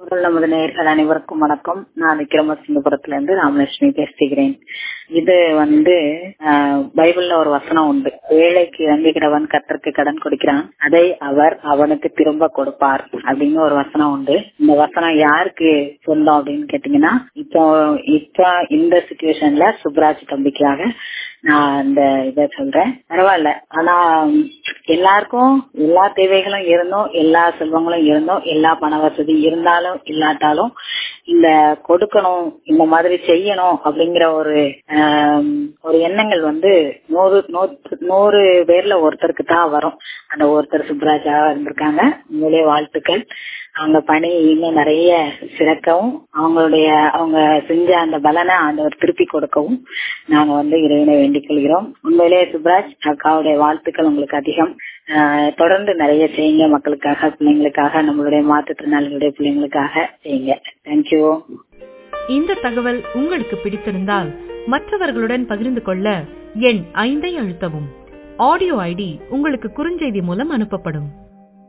குரல் நமது நேயர்கள் அனைவருக்கும் வணக்கம் நான் விக்ரமசிங்கபுரத்துல இருந்து ராமலட்சுமி பேசுகிறேன் இது வந்து ஆஹ், பைபிள்ல ஒரு வசனம் உண்டு ஏழைக்கு வங்கிக்கிறவன் கத்தருக்கு கடன் கொடுக்கிறான் அதை அவர் அவனுக்கு திரும்ப கொடுப்பார் அப்படின்னு ஒரு வசனம் உண்டு இந்த வசனம் யாருக்கு சொந்தம் அப்படின்னு கேட்டீங்கன்னா இப்போ இப்ப இந்த சுச்சுவேஷன்ல சுப்ராஜ் தம்பிக்காக நான் இந்த இத சொல்றேன் பரவாயில்ல ஆனா எல்லாருக்கும் எல்லா தேவைகளும் இருந்தும் எல்லா செல்வங்களும் இருந்தும் எல்லா பண வசதி இருந்தாலும் இல்லாட்டாலும் இந்த கொடுக்கணும் இந்த மாதிரி செய்யணும் அப்படிங்கிற ஒரு ஆம், ஒரு எண்ணங்கள் வந்து நூறு நூத்து- நூறு பேர்ல ஒருத்தருக்கு தான் வரும் அந்த ஒருத்தர் சுப்ராஜா இருந்திருக்காங்க உங்களே வாழ்த்துக்கள் அவங்க பணி இன்னும் நிறைய சிறக்கவும் அவங்களுடைய அவங்க செஞ்ச அந்த பலனை ஆண்டவர் திருப்பி கொடுக்கவும் நாங்க வந்து இறைவனை வேண்டிக் கொள்கிறோம் உண்மையிலேயே சுப்ராஜ் அக்காவுடைய வாழ்த்துக்கள் உங்களுக்கு அதிகம் ஆஹ் தொடர்ந்து நிறைய செய்யுங்க மக்களுக்காக பிள்ளைங்களுக்காக நம்மளுடைய மாற்றுத்திறனாளிகளுடைய பிள்ளைங்களுக்காக செய்யுங்க தேங்க்யூ இந்த தகவல் உங்களுக்கு பிடித்திருந்தால் மற்றவர்களுடன் பகிர்ந்து கொள்ள எண் ஐந்தை அழுத்தவும் ஆடியோ ஐடி உங்களுக்கு குறுஞ்செய்தி மூலம் அனுப்பப்படும்